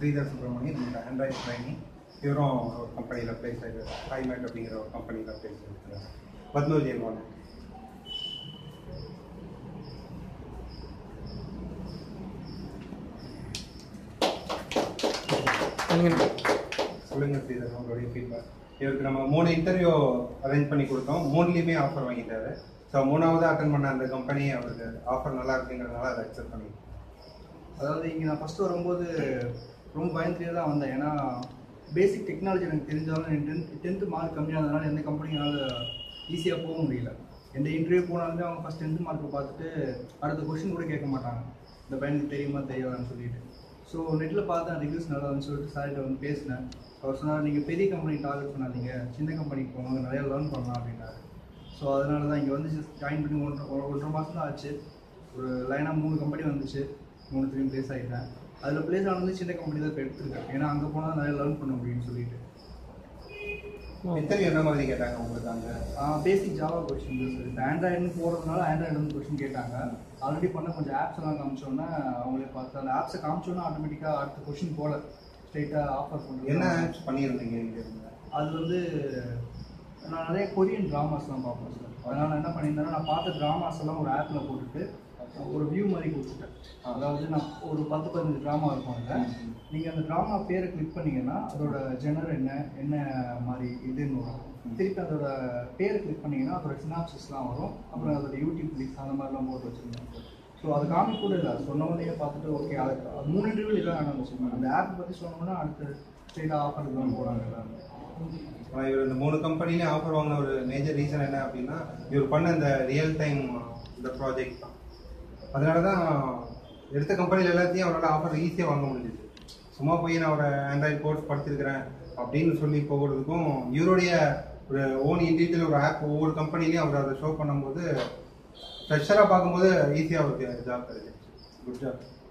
ஸ்ரீதர் சுப்ரமணியன் இந்த Android training இவரும் ஒரு கம்பெனியில் பிளேஸ் ஆகிருக்காரு ஹைமேட் அப்படிங்கிற ஒரு கம்பெனியில் பிளேஸ் ஆகிருக்காரு பத்மஜியன் ஒன்று சொல்லுங்க ஸ்ரீதர் உங்களுடைய ஃபீட்பேக் இவருக்கு நம்ம மூணு இன்டர்வியூ அரேஞ்ச் பண்ணி கொடுத்தோம் மூணுலேயுமே ஆஃபர் வாங்கிட்டாரு ஸோ மூணாவது அட்டன் பண்ண அந்த கம்பெனி அவருக்கு ஆஃபர் நல்லா இருக்குங்கிறதுனால அதை அக்செப்ட் பண்ணி அதாவது இங்கே நான் ஃபஸ்ட்டு வரும்போது ரொம்ப பயந்துட்டே தான் வந்தேன் ஏன்னா பேசிக் டெக்னாலஜி எனக்கு தெரிஞ்சாலும் எனக்கு டென்த் டென்த்து மார்க் கம்மியாக இருந்ததுனால எந்த கம்பெனியால் ஈஸியாக போக முடியல எந்த இன்டர்வியூ போனாலுமே அவங்க ஃபஸ்ட் டென்த்து மார்க்கை பார்த்துட்டு அடுத்த கொஷின் கூட கேட்க மாட்டாங்க இந்த பையனுக்கு தெரியுமா தெரியாதான்னு சொல்லிட்டு ஸோ நெட்டில் பார்த்தேன் ரிவ்யூஸ் நல்லா இருந்துன்னு சொல்லிட்டு சார்கிட்ட வந்து பேசினேன் அவர் சொன்னார் நீங்கள் பெரிய கம்பெனி டார்கெட் பண்ணாதீங்க சின்ன கம்பெனிக்கு போங்க நிறைய லேர்ன் பண்ணலாம் அப்படின்னாரு ஸோ அதனால தான் இங்கே வந்து ஜாயின் பண்ணி ஒன்றரை ஒரு ஒன்றரை மாதம் தான் ஆச்சு ஒரு லைனாக மூணு கம்பெனி வந்துச்சு மூணுத்துலேயும் ப்ளேஸ் ஆகிட்டேன் அதில் ப்ளேஸ் ஆனது சின்ன கம்பெனி தான் இப்போ எடுத்திருக்கேன் ஏன்னா அங்கே போனால் நிறைய லேர்ன் பண்ண முடியும்னு சொல்லிட்டு இன்டர்வியூ என்ன மாதிரி கேட்டாங்க உங்களுக்கு அங்கே பேசிக் ஜாவா கொஸ்டின் தான் சார் இப்போ ஆண்ட்ராய்டுன்னு போகிறதுனால ஆண்ட்ராய்டு வந்து கொஸ்டின் கேட்டாங்க ஆல்ரெடி பண்ண கொஞ்சம் ஆப்ஸ் எல்லாம் காமிச்சோன்னே அவங்களே பார்த்து அந்த ஆப்ஸை காமிச்சோன்னா ஆட்டோமேட்டிக்காக அடுத்த கொஸ்டின் போல ஸ்ட்ரெயிட்டாக ஆஃபர் பண்ணுறது என்ன ஆப்ஸ் பண்ணியிருந்தீங்க இங்க இருந்து அது வந்து நான் நிறைய கொரியன் ட்ராமாஸ்லாம் பார்ப்பேன் சார் அதனால் நான் என்ன பண்ணியிருந்தேன்னா நான் பார்த்த ட்ராமாஸ் எல்லாம் ஒரு ஆப்பில் போட்டுட்டு ஒரு வியூ மாதிரி கொடுத்துட்டேன் அதாவது நான் ஒரு பத்து பதினஞ்சு ட்ராமா இருக்கும் அதில் நீங்கள் அந்த ட்ராமா பேரை கிளிக் பண்ணீங்கன்னா அதோட ஜெனர் என்ன என்ன மாதிரி இதுன்னு வரும் திருப்பி அதோட பேரை கிளிக் பண்ணீங்கன்னா அதோட சினாப்சிஸ்லாம் வரும் அப்புறம் அதோட யூடியூப் லிங்க்ஸ் அந்த மாதிரிலாம் போட்டு வச்சுருந்தேன் ஸோ அது காமி கூட இல்லை அது சொன்ன உடனே பார்த்துட்டு ஓகே அது அது மூணு இன்டர்வியூ இதான் வேணாம் வச்சுக்கோங்க அந்த ஆப் பற்றி சொன்னோம்னா அடுத்து ஸ்ட்ரெயிட்டாக ஆஃபருக்கு தான் போகிறாங்க எல்லாரும் ஆனா இவர் இந்த மூணு கம்பெனிலையும் ஆஃபர் வாங்கின ஒரு மேஜர் ரீசன் என்ன அப்படின்னா இவர் பண்ண இந்த ரியல் டைம் இந்த ப்ராஜெக்ட் தான் அதனால தான் எடுத்த கம்பெனியில் எல்லாத்தையும் அவரால் ஆஃபர் ஈஸியாக வாங்க முடிஞ்சுது சும்மா போய் நான் ஒரு ஆண்ட்ராய்ட் கோர்ஸ் படிச்சிருக்கிறேன் அப்படின்னு சொல்லி போகிறதுக்கும் இவருடைய ஒரு ஓன் இண்டிவிஜுவல் ஒரு ஆப் ஒவ்வொரு கம்பெனிலையும் அவர் அதை ஷோ பண்ணும்போது ஃப்ரெஷராக பார்க்கும்போது ஈஸியாக அவருக்கு ஜாப் கிடைச்சிருச்சு குட் ஜாப்